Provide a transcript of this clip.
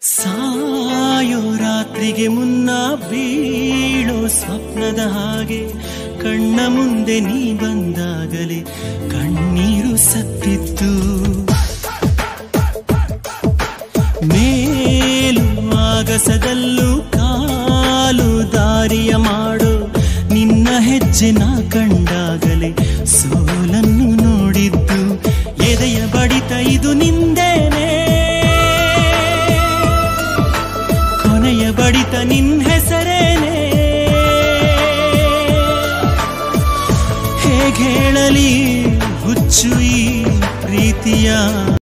ಸಾಯೋ ರಾತ್ರಿಗೆ ಮುನ್ನ ಬೀಳೋ ಸ್ವಪ್ನದ ಹಾಗೆ ಕಣ್ಣ ಮುಂದೆ ನೀ ಬಂದಾಗಲೇ ಕಣ್ಣೀರು ಸತ್ತಿತ್ತು ಮೇಲು ಆಗಸದಲ್ಲೂ ಕಾಲು ದಾರಿಯ ಮಾಡೋ ನಿನ್ನ ಹೆಜ್ಜೆ ನಾ ಕಂಡಾಗಲೇ ಸೋಲನ್ನು ನೋಡಿದ್ದು ಎದೆಯ ಬಡಿತ ಇದು ನಿಂದೇನೆ ಕೊನೆಯ ಬಡಿತ ನಿನ್ ಹೆಸರೇನೆ ಹೇಗೆ ಹೇಳಲಿ ಹುಚ್ಚು ಈ ಪ್ರೀತಿಯ